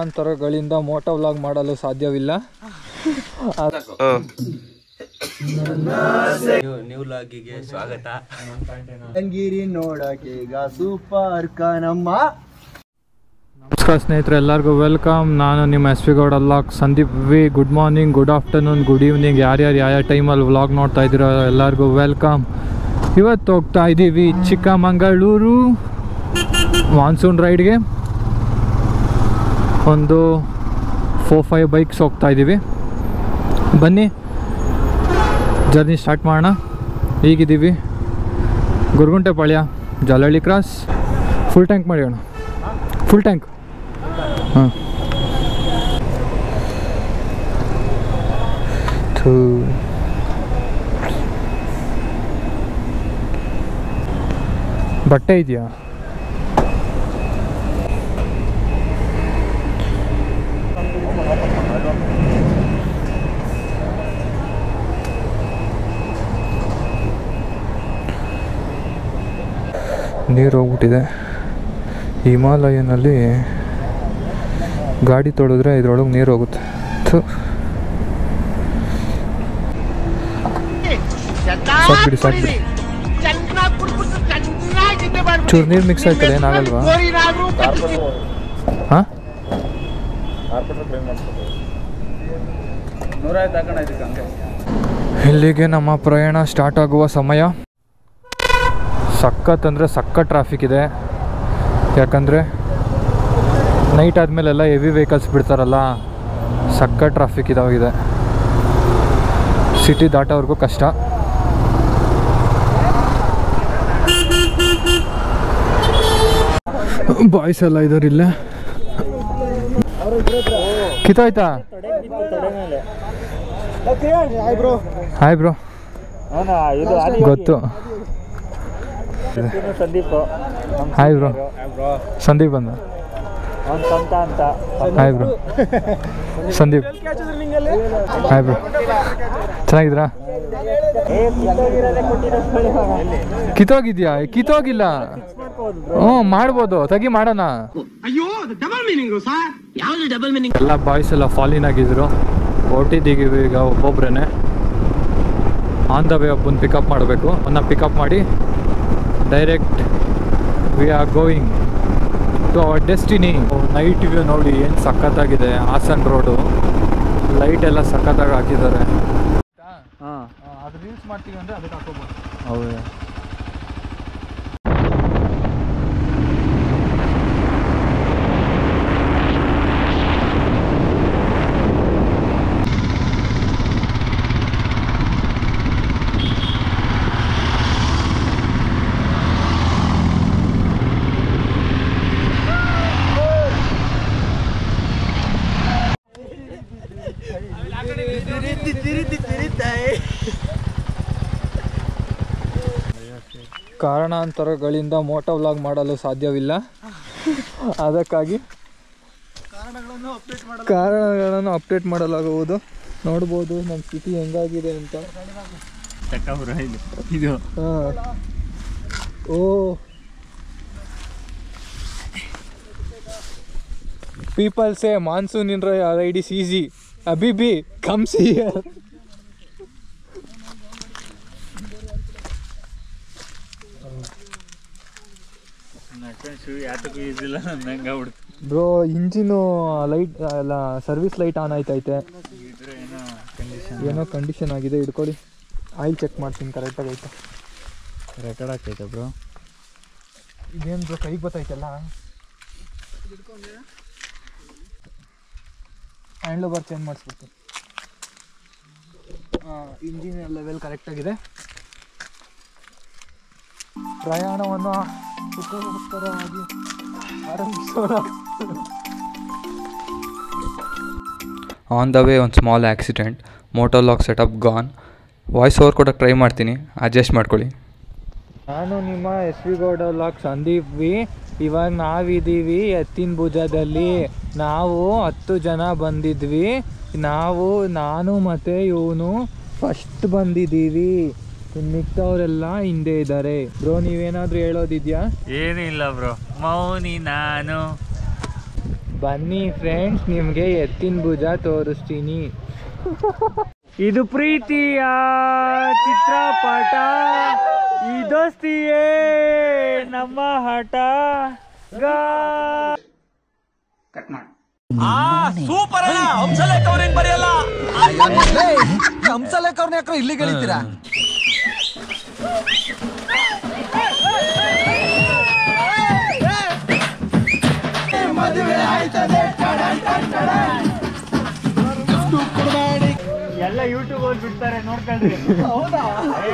ಕಾರಣಾಂತರಗಳಿಂದ Moto vlog ಮಾಡಲು ಸಾಧ್ಯವಿಲ್ಲ ನ್ಯೂ ಲಾಗಿಗೆ ಸ್ವಾಗತ ಅಂಗಿರಿ ನೋಡಕ್ಕೆ ಈಗ ಸೂಪರ್ ಕನಮ್ಮ ನಮಸ್ಕಾರ ಸ್ನೇಹಿತರೆ ಎಲ್ಲರಿಗೂ ವೆಲ್ಕಮ್ ನಾನು ನಿಮ್ಮ ಎಸ್ ವಿ ಗೌಡ ಲಾಕ್ Sandeep V good morning good afternoon good evening ಯಾರ್ಯಾರು ಯಾವ ಟೈಮಲ್ಲಿ ವ್ಲಾಗ್ ನೋಡ್ತಾ ಇದ್ದೀರೋ ಎಲ್ಲರಿಗೂ ವೆಲ್ಕಮ್ ಇವತ್ತು ಹೋಗ್ತಾ ಇದ್ದೀವಿ ಚಿಕ್ಕಮಗಳೂರು ಮಾನ್ಸೂನ್ ರೈಡ್ಗೆ ಒಂದು ಫೋರ್ ಫೈವ್ ಬೈಕ್ಸ್ ಹೋಗ್ತಾ ಇದ್ದೀವಿ ಬನ್ನಿ ಜರ್ನಿ ಸ್ಟಾರ್ಟ್ ಮಾಡೋಣ ಈಗಿದ್ದೀವಿ Gorguntepalya Jalahalli cross full tank ಮಾಡೋಣ ಫುಲ್ ಟ್ಯಾಂಕ್ ಹಾಂ ಬಟ್ಟೆ ಇದೆಯಾ ನೀರು ಹೋಗ್ಬಿಟ್ಟಿದೆ ಹಿಮಾಲಯನಲ್ಲಿ ಗಾಡಿ ತೊಳೆದ್ರೆ ಇದ್ರೊಳಗೆ ನೀರು ಹೋಗುತ್ತೆ ಥು. ಸಾಕ್ಬಿಡಿ ಸಾಕ್ಬಿಡಿ ಚೂರು ನೀರು ಮಿಕ್ಸ್ ಆಯ್ತಲ್ಲ ಏನಾಗಲ್ವಾ ಹಾಂ ಇಲ್ಲಿಗೆ ನಮ್ಮ ಪ್ರಯಾಣ ಸ್ಟಾರ್ಟ್ ಆಗುವ ಸಮಯ ಸಖತ್ ಅಂದರೆ ಸಖತ್ ಟ್ರಾಫಿಕ್ ಇದೆ ಯಾಕಂದರೆ ನೈಟ್ ಆದಮೇಲೆಲ್ಲ ಹೆವಿ ವೆಹಿಕಲ್ಸ್ ಬಿಡ್ತಾರಲ್ಲ ಸಖತ್ ಟ್ರಾಫಿಕ್ ಇದಾಗಿದೆ ಸಿಟಿ ದಾಟೋವರೆಗೂ ಕಷ್ಟ ಬಾಯ್ಸ್ ಎಲ್ಲ ಇದಾರೆ ಇಲ್ಲೇ ಕಿತ್ತೋಯ್ತಾ ಬ್ರೋ ಹಾಯ್ ಬ್ರೋ ಗೊತ್ತು ಸಂದೀಪ್ ಹಾಯ್ ಬ್ರೋ ಸಂದೀಪ್ ಬಂದ hi bro Sandeep hi bro ಚೆನ್ನಾಗಿದ್ರಾ ಕಿತ್ತೋಗಿದ್ಯಾ ಕಿತ್ತೋಗಿಲ್ಲ ಹ್ಞೂ ಮಾಡ್ಬೋದು ತೆಗಿ ಮಾಡೋಣ ಎಲ್ಲ ಬಾಯ್ಸ್ ಎಲ್ಲ ಫಾಲಿನ್ ಆಗಿದ್ರು ಹೊರಟಿದ್ದೀವಿ ಈಗ ಒಬ್ಬೊಬ್ರೇನೆ ಆನ್ ದ ವೇ ಒಬ್ಬನ ಪಿಕಪ್ ಮಾಡಬೇಕು ಅವನ್ನ ಪಿಕಪ್ ಮಾಡಿ direct we are going to our destiny night view ನೋಡಿ ಏನು ಸಖತ್ತಾಗಿದೆ ಹಾಸನ್ ರೋಡು ಲೈಟ್ ಎಲ್ಲ ಸಖತ್ತಾಗಿ ಹಾಕಿದ್ದಾರೆ ಹಾಂ ಅದು ರೀಲ್ಸ್ ಮಾಡ್ತೀವಿ ಅಂದರೆ ಅದಕ್ಕೆ ಹಾಕೋಬೋದು ಹೌದು ಕಾರಣಾಂತರಗಳಿಂದ ಮೋಟೋ ವ್ಲಾಗ್ ಮಾಡಲು ಸಾಧ್ಯವಿಲ್ಲ ಅದಕ್ಕಾಗಿ ಕಾರಣಗಳನ್ನು ಅಪ್ಡೇಟ್ ಮಾಡಲಾಗುವುದು ನೋಡ್ಬೋದು ನಮ್ಮ ಸ್ಥಿತಿ ಹೆಂಗಾಗಿದೆ ಅಂತ ಇದು ಹಾ. Oh people say monsoon in ride is easy ಅಬಿಬಿ ಕಮ್ಸ್ ಹಿಯರ್ ಯಾತಕ್ಕೂ ಈಸಿಲ್ಲ ನಂಗೆ ಆಗ್ಬಿಡ್ತು ಬ್ರೋ ಇಂಜಿನು ಲೈಟ್ ಎಲ್ಲ ಸರ್ವಿಸ್ ಲೈಟ್ ಆನ್ ಆಯ್ತೈತೆ ಇದ್ರೆ ಏನೋ ಕಂಡೀಷನ್ ಏನೋ ಕಂಡೀಷನ್ ಆಗಿದೆ ಹಿಡ್ಕೊಳ್ಳಿ ಆಯಿಲ್ ಚೆಕ್ ಮಾಡ್ತೀನಿ ಕರೆಕ್ಟಾಗಿ ಐತೆ ರೆಕಾರ್ಡ್ ಆಗ್ತೈತೆ ಬ್ರೋ ಇದೇನು ಬ್ರೋ ಕೈಗೆ ಗೊತ್ತೈತಲ್ಲ ಹ್ಯಾಂಡ್ಲ್ ಬಾರ್ ಚೇಂಜ್ ಮಾಡಿಸ್ಬೇಕು ಇಂಜಿನ್ ಲೆವೆಲ್ ಕರೆಕ್ಟಾಗಿದೆ ಪ್ರಯಾಣವನ್ನು ಸುಖಕರವಾಗಿ ಆರಂಭಿಸೋಣ ಆನ್ ದ ವೇ ಒಂದು small accident motor lock setup gone voice over ಕೊಡೋಕೆ ಟ್ರೈ ಮಾಡ್ತೀನಿ ಅಡ್ಜಸ್ಟ್ ಮಾಡ್ಕೊಳ್ಳಿ ನಾನು ನಿಮ್ಮ ಎಸ್ ವಿ ಗೌಡ ಲಾಕ್ ಸಂದೀಪ್ ವಿ ಇವಾಗ ನಾವಿದ್ದೀವಿ ಎತ್ತಿನ ಭುಜದಲ್ಲಿ ನಾವು ಹತ್ತು ಜನ ಬಂದಿದ್ವಿ ನಾವು ನಾನು ಮತ್ತು ಇವನು ಫಸ್ಟ್ ಬಂದಿದ್ದೀವಿ ಮಿಕ್ತವರೆಲ್ಲ ಹಿಂದೆ ಇದ್ದಾರೆ ಬ್ರೋ ನೀವೇನಾದರೂ ಹೇಳೋದಿದ್ಯಾ ಏನೂ ಇಲ್ಲ ಬ್ರೋ ಮೌನಿ ನಾನು ಬನ್ನಿ ಫ್ರೆಂಡ್ಸ್ ನಿಮಗೆ ಎತ್ತಿನ ಭುಜ ತೋರಿಸ್ತೀನಿ ಇದು ಪ್ರೀತಿಯ ಚಿತ್ರಪಟ ಈ ದೋಸ್ತಿಯೇ ನಮ್ಮ ಹಠ ಗಾ ಎಲ್ಲ ಯೂಟ್ಯೂಬ್ ಅಲ್ಲಿ ಬಿಡ್ತಾರೆ ನೋಡ್ಕೊಳ್ರಿ ಹೌದಾ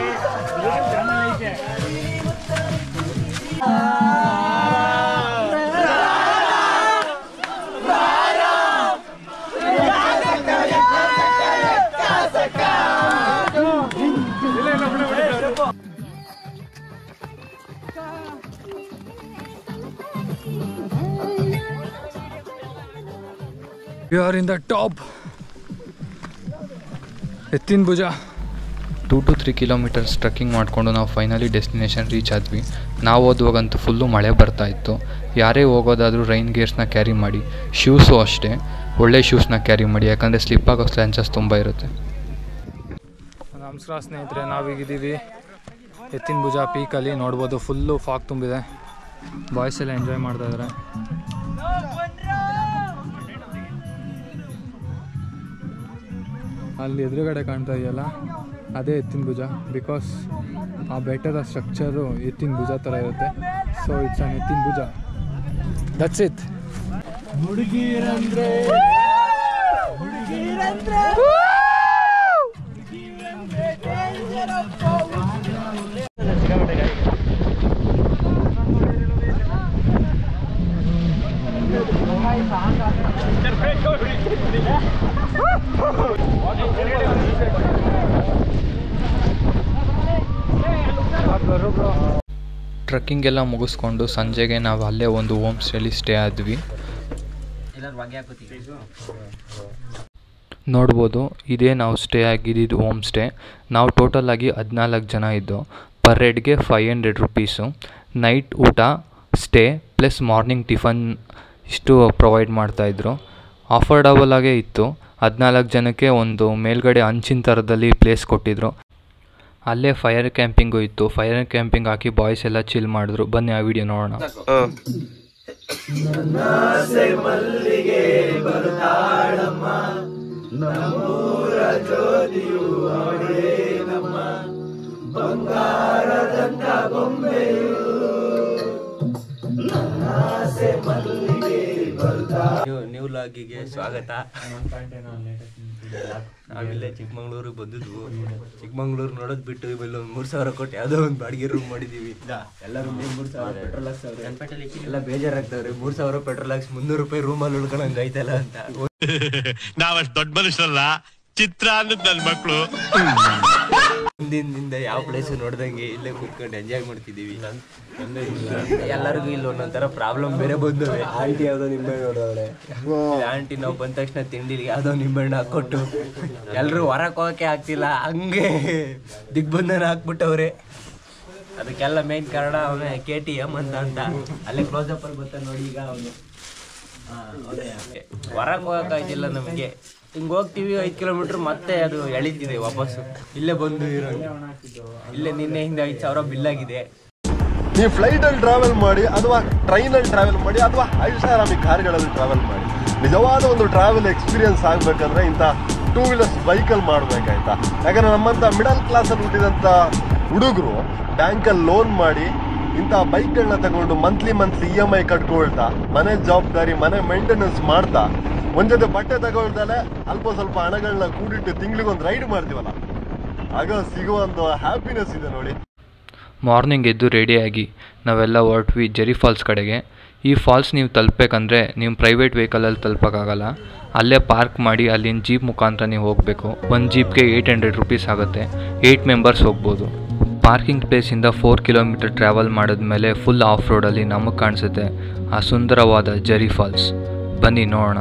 you are in the top Ettina Bhuja two to three kilometres trekking ಮಾಡಿಕೊಂಡು ನಾವು ಫೈನಲಿ ಡೆಸ್ಟಿನೇಷನ್ ರೀಚ್ ಆದ್ವಿ ನಾವು ಓದುವಾಗಂತೂ ಫುಲ್ಲು ಮಳೆ ಬರ್ತಾ ಇತ್ತು ಯಾರೇ ಹೋಗೋದಾದರೂ ರೈನ್ ಗೇರ್ಸ್ನ ಕ್ಯಾರಿ ಮಾಡಿ ಶೂಸು ಅಷ್ಟೇ ಒಳ್ಳೆ ಶೂಸ್ನ ಕ್ಯಾರಿ ಮಾಡಿ ಯಾಕಂದರೆ ಸ್ಲಿಪ್ ಆಗೋ ಚಾನ್ಸಸ್ ತುಂಬ ಇರುತ್ತೆ ನಮಸ್ಕಾರ ಸ್ನೇಹಿತರೆ ನಾವೀಗಿದ್ದೀವಿ ಎತ್ತಿನ ಭುಜ ಪೀಕಲ್ಲಿ ನೋಡ್ಬೋದು ಫುಲ್ಲು ಫಾಗ್ ತುಂಬಿದೆ ಬಾಯ್ಸ್ ಎಲ್ಲ ಎಂಜಾಯ್ ಮಾಡ್ತಾ ಇದ್ದಾರೆ ಅಲ್ಲಿ ಎದುರುಗಡೆ ಕಾಣ್ತಾ ಇದೆಯಲ್ಲ ಅದೇ ಎತ್ತಿನ ಭುಜ ಬಿಕಾಸ್ ಆ ಬೆಟ್ಟದ ಸ್ಟ್ರಕ್ಚರು ಎತ್ತಿನ ಭುಜ ಥರ ಇರುತ್ತೆ ಸೊ ಇಟ್ಸ್ ಅನ್ ಎತ್ತಿನ ಭುಜ ದಟ್ಸ್ ಇಟ್ ಹುಡುಗಿರಂದ್ರೆ ಟ್ರಕ್ಕಿಂಗ್ ಎಲ್ಲ ಮುಗಿಸ್ಕೊಂಡು ಸಂಜೆಗೆ ನಾವು ಅಲ್ಲೇ ಒಂದು ಹೋಮ್ ಸ್ಟೇಲಿ ಸ್ಟೇ ಆದ್ವಿ ನೋಡ್ಬೋದು ಇದೇ ನಾವು ಸ್ಟೇ ಆಗಿದ್ದು ಹೋಮ್ ಸ್ಟೇ ನಾವು ಟೋಟಲ್ ಆಗಿ ಹದಿನಾಲ್ಕು ಜನ ಇದ್ದು ಪರ್ ಹೆಡ್ಗೆ ಫೈವ್ ಹಂಡ್ರೆಡ್ ರುಪೀಸು ನೈಟ್ ಊಟ ಸ್ಟೇ ಪ್ಲಸ್ ಮಾರ್ನಿಂಗ್ ಟಿಫನ್ ಇಷ್ಟು ಪ್ರೊವೈಡ್ ಮಾಡ್ತಾಯಿದ್ರು ಅಫೋರ್ಡಬಲ್ ಆಗೇ ಇತ್ತು ಹದಿನಾಲ್ಕು ಜನಕ್ಕೆ ಒಂದು ಮೇಲ್ಗಡೆ ಹಂಚಿನ ಥರದಲ್ಲಿ ಪ್ಲೇಸ್ ಕೊಟ್ಟಿದ್ರು ಅಲ್ಲೇ ಫೈರ್ ಕ್ಯಾಂಪಿಂಗು ಇತ್ತು ಫೈರ್ ಕ್ಯಾಂಪಿಂಗ್ ಹಾಕಿ ಬಾಯ್ಸ್ ಎಲ್ಲ ಚಿಲ್ ಮಾಡಿದ್ರು ಬನ್ನಿ ಆ ವಿಡಿಯೋ ನೋಡೋಣ ನೀವು ನ್ಯೂ ಲಾಗಿಗೆ ಸ್ವಾಗತ ನಾವಿಲ್ಲೇ ಚಿಕ್ಕಮಂಗ್ಳೂರಿಗೆ ಬಂದಿದ್ವು ಚಿಕ್ಕಮಂಗ್ಳೂರು ನೋಡೋದ್ ಬಿಟ್ಟು ಇವೆಲ್ಲ ಒಂದ್ ಮೂರ್ ಸಾವಿರ ಕೊಟ್ಟು ಯಾವ್ದೋ ಒಂದು ಬಾಡಿಗೆ ರೂಮ್ ಮಾಡಿದೀವಿ ಎಲ್ಲ ರೂಮ್ ಮೂರ್ ಸಾವಿರ ಪೆಟ್ರೋಲ್ ಹಾಕ್ಸವ್ರೆ ಎಲ್ಲ ಬೇಜಾರಾಗ್ತವ್ರೆ ಮೂರ್ ಸಾವಿರ ಪೆಟ್ರೋಲ್ ಹಾಕ್ಸಿ ಮುನ್ನೂರು ರೂಪಾಯಿ ರೂಮಲ್ಲಿ ಉಳ್ಕೊಳಂಗ್ ಐತಲ್ಲ ಅಂತ ನಾವಷ್ಟು ದೊಡ್ಡ ಮನುಷ್ಯರಲ್ಲ ಚಿತ್ರ ಅನ್ನದ್ ನನ್ ಮಕ್ಳು ಹಿಂದಿಂದ ಯಾವ ಪ್ಲೇಸ್ ನೋಡ್ದಂಗೆ ಇಲ್ಲೇ ಕೂತ್ಕೊಂಡು ಎಂಜಾಯ್ ಮಾಡ್ತಿದೀವಿ ಎಲ್ಲರಿಗೂ ಇಲ್ಲಿ ಒಂದೊಂಥರ ಪ್ರಾಬ್ಲಮ್ ಬೇರೆ ಬಂದವೆ ಆಂಟಿ ಯಾವ್ದೋ ನಿಂಬೆಹಣ್ಣು ನೋಡೋಳೆ ಆಂಟಿ ನಾವು ಬಂದ ತಕ್ಷಣ ತಿಂಡಿಲಿ ಯಾವ್ದೋ ನಿಂಬೆಹಣ್ಣು ಹಾಕೊಟ್ಟು ಎಲ್ರು ಹೊರಕ್ ಹೋಗಕ್ಕೆ ಆಗ್ತಿಲ್ಲ ಹಂಗೆ ದಿಗ್ಬಂಧನ ಹಾಕ್ಬಿಟ್ಟವ್ರೆ ಅದಕ್ಕೆಲ್ಲ ಮೇನ್ ಕಾರಣ ಅವನೇ ಕೆ ಟಿ ಎಮ್ ಅಂತ ಅಂತ ಅಲ್ಲೇ ಕ್ಲೋಸ್ ಅಪ್ ಅಲ್ಲಿ ಬರ್ತಾನೆ ನೋಡಿ ಈಗ ಅವನು ಹೊರಗೆ ಹೋಗಕ್ಕಾಯ್ತಿಲ್ಲ ನಮಗೆ ಹಿಂಗ್ ಹೋಗ್ತೀವಿ ಐದ್ ಕಿಲೋಮೀಟರ್ ಮತ್ತೆ ಅದು ಎಳಿತಿದೆ ವಾಪಸ್ಸು ಇಲ್ಲೇ ಬಂದು ಇರೋ ಇಲ್ಲೇ ನಿನ್ನೆ ಹಿಂದೆ ಐದು ಸಾವಿರ ಬಿಲ್ ಆಗಿದೆ ನೀವು ಫ್ಲೈಟ್ ಅಲ್ಲಿ ಟ್ರಾವೆಲ್ ಮಾಡಿ ಅಥವಾ ಟ್ರೈನ್ ಅಲ್ಲಿ ಟ್ರಾವೆಲ್ ಮಾಡಿ ಅಥವಾ ಐಷಾರಾಮಿ ಕಾರ್ಗಳಲ್ಲಿ ಟ್ರಾವೆಲ್ ಮಾಡಿ ನಿಜವಾದ ಒಂದು ಟ್ರಾವೆಲ್ ಎಕ್ಸ್ಪೀರಿಯನ್ಸ್ ಆಗ್ಬೇಕಂದ್ರೆ ಇಂಥ ಟೂ ವೀಲರ್ಸ್ ಬೈಕಲ್ಲಿ ಮಾಡ್ಬೇಕಾಯ್ತಾ ಯಾಕಂದ್ರೆ ನಮ್ಮಂತ ಮಿಡಲ್ ಕ್ಲಾಸ್ ಅಲ್ಲಿ ಹುಟ್ಟಿದಂತ ಹುಡುಗರು ಬ್ಯಾಂಕಲ್ಲಿ ಲೋನ್ ಮಾಡಿ ಇಂಥ ಬೈಕ್ಗಳನ್ನ ತಗೊಂಡು monthly monthly E M I ಕಟ್ಕೊಳ್ತಾ ಮನೆ ಜವಾಬ್ದಾರಿ ಮನೆ ಮೇಂಟೆನೆನ್ಸ್ ಮಾಡ್ತಾ ಒಂದ್ ಜೊತೆ ಬಟ್ಟೆ ತಗೊಳ್ದಲೆ ಅಲ್ಪ ಸ್ವಲ್ಪ ಹಣಗಳನ್ನ ಕೂಡಿಟ್ಟು ತಿಂಗಳಿಗೊಂದು ರೈಡ್ ಮಾಡ್ತೀವಲ್ಲ ಆಗ ಸಿಗುವ ಒಂದು ಹ್ಯಾಪಿನೆಸ್ ಇದೆ ನೋಡಿ ಮಾರ್ನಿಂಗ್ ಎದ್ದು ರೆಡಿಯಾಗಿ ನಾವೆಲ್ಲ ಹೊರಟ್ವಿ ಜೆರಿ ಫಾಲ್ಸ್ ಕಡೆಗೆ ಈ ಫಾಲ್ಸ್ ನೀವು ತಲುಪಬೇಕಂದ್ರೆ ನೀವು ಪ್ರೈವೇಟ್ ವೆಹಿಕಲಲ್ಲಿ ತಲುಪಕ್ಕಾಗಲ್ಲ ಅಲ್ಲೇ ಪಾರ್ಕ್ ಮಾಡಿ ಅಲ್ಲಿನ ಜೀಪ್ ಮುಖಾಂತರ ನೀವು ಹೋಗಬೇಕು ಒಂದು ಜೀಪ್ಗೆ ಏಯ್ಟ್ ಹಂಡ್ರೆಡ್ ರುಪೀಸ್ ಆಗುತ್ತೆ ಏಯ್ಟ್ ಮೆಂಬರ್ಸ್ ಹೋಗ್ಬೋದು ಪಾರ್ಕಿಂಗ್ ಪ್ಲೇಸಿಂದ ಫೋರ್ ಕಿಲೋಮೀಟರ್ ಟ್ರಾವೆಲ್ ಮಾಡಿದ್ಮೇಲೆ ಫುಲ್ ಆಫ್ ರೋಡಲ್ಲಿ ನಮಗೆ ಕಾಣಿಸುತ್ತೆ ಆ ಸುಂದರವಾದ ಜೆರಿ ಫಾಲ್ಸ್ ಬನ್ನಿ ನೋಡೋಣ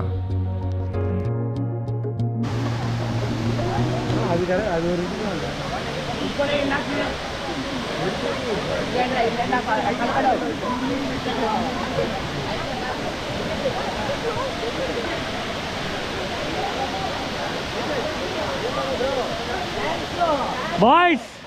ಬಾಯ್ಸ್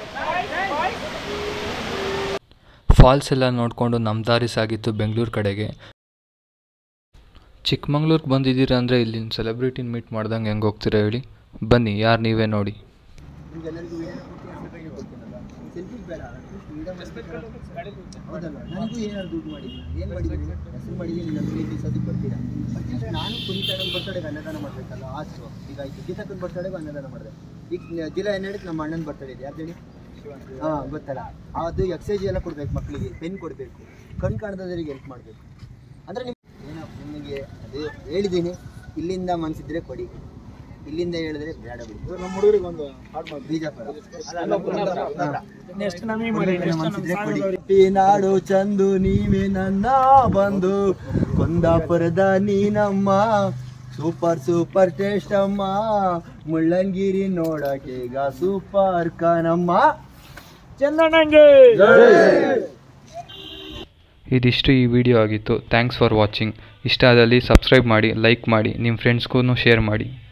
ಫಾಲ್ಸ್ ಎಲ್ಲ ನೋಡಿಕೊಂಡು ನಮ್ಮ ದಾರಿ ಸಾಗಿತ್ತು ಬೆಂಗಳೂರು ಕಡೆಗೆ ಚಿಕ್ಕಮಂಗ್ಳೂರಿಗೆ ಬಂದಿದ್ದೀರಾ ಅಂದರೆ ಇಲ್ಲಿನ ಸೆಲೆಬ್ರಿಟಿನ ಮೀಟ್ ಮಾಡ್ದಂಗೆ ಹೆಂಗೆ ಹೋಗ್ತೀರಾ ಹೇಳಿ ಬನ್ನಿ ಯಾರು ನೀವೇ ನೋಡಿ ನಿಮ್ಗೆಲ್ಲರಿಗೂ ಸೆಲ್ಫಿ ಬೇಡ ಹೌದಲ್ಲ ನನಗೂ ಏನಾದ್ರು ದುಡ್ಡು ಮಾಡಿದ್ದೀನಿ ಏನು ಮಾಡಿದ್ದೀನಿ ಹೆಸರು ಮಾಡಿದ್ದೀನಿ ನನ್ನ ಪ್ರೀತಿ ಸತಿ ಬರ್ತೀರಾ ಅಟ್ಲೀಸ್ಟ್ ನಾನು ಪುನೀತಣ್ಣನ ಬರ್ತಡೆಗೆ ಅನ್ನದಾನ ಮಾಡಬೇಕಲ್ಲ ಆಸು ಈಗ ಆಯ್ತು ಗೀತಕ್ಕನ ಬರ್ತಡೆಗೂ ಅನ್ನದಾನ ಮಾಡಿದೆ ಈಗ ಜಿಲ್ಲಾ ಹನ್ನೆರಡಕ್ಕೆ ನಮ್ಮ ಅಣ್ಣನ ಬರ್ತಡೇ ಇದೆ ಯಾವ್ದು ಹೇಳಿ ಹಾಂ ಗೊತ್ತಲ್ಲ ಅದು ಎಕ್ಸೈಜ್ ಎಲ್ಲ ಕೊಡ್ಬೇಕು ಮಕ್ಕಳಿಗೆ ಪೆನ್ ಕೊಡಬೇಕು ಕಣ್ ಕಾಣದವರಿಗೆ ಹೆಲ್ಪ್ ಮಾಡಬೇಕು ಅಂದರೆ ನಿಮ್ ಏನಪ್ಪ ನಿಮಗೆ ಅದೇ ಹೇಳಿದ್ದೀನಿ ಇಲ್ಲಿಂದ ಮನಸ್ಸಿದ್ರೆ ಕೊಡಿ ಇಲ್ಲಿಂದ ಹೇಳಿದ್ರೆ ಬೇಡ ಬಿಡಿ ನಮ್ಮ ಹುಡುಗರಿಗೆ ಒಂದು ಬೀಜಾಪುರ ನಾಡು ಚಂದು ನೀವೇ ನನ್ನ ಬಂದು ಕುಂದಾಪುರದ ನೀನಮ್ಮ ಸೂಪರ್ ಸೂಪರ್ ಟೇಸ್ಟ್ ಅಮ್ಮ ಮುಳ್ಳಂಗಿರಿ ನೋಡಕ್ಕೆ ಈಗ ಸೂಪರ್ ಕಾನಮ್ಮ ಇದಿಷ್ಟು ಈ ವಿಡಿಯೋ ಆಗಿತ್ತು ಥ್ಯಾಂಕ್ಸ್ ಫಾರ್ ವಾಚಿಂಗ್ ಇಷ್ಟ ಆದಲ್ಲಿ ಸಬ್ಸ್ಕ್ರೈಬ್ ಮಾಡಿ ಲೈಕ್ ಮಾಡಿ ನಿಮ್ಮ ಫ್ರೆಂಡ್ಸ್ಗೂ ಶೇರ್ ಮಾಡಿ